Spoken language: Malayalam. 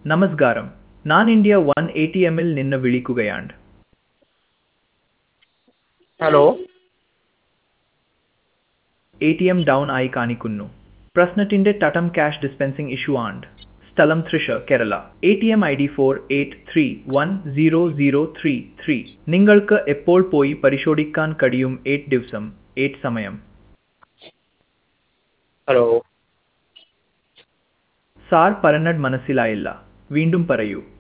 നമസ്കാരം ഞാൻ ഇന്ത്യ വൺ എ ടി എമ്മിൽ നിന്ന് വിളിക്കുകയാണ് hello A T M down ആയി കാണിക്കുന്നു പ്രശ്നത്തിന്റെ തട്ടം ക്യാഷ് ഡിസ്പെൻസിംഗ് ഇഷ്യൂ ആണ് സ്ഥലം Thrissur Kerala A T M I D four eight three one zero zero three three നിങ്ങൾക്ക് എപ്പോൾ പോയി പരിശോധിക്കാൻ കഴിയും എയ്റ്റ് ദിവസം എയ്റ്റ് സമയം ഹലോ സാർ പറഞ്ഞത് മനസ്സിലായില്ല വീണ്ടും പറയൂ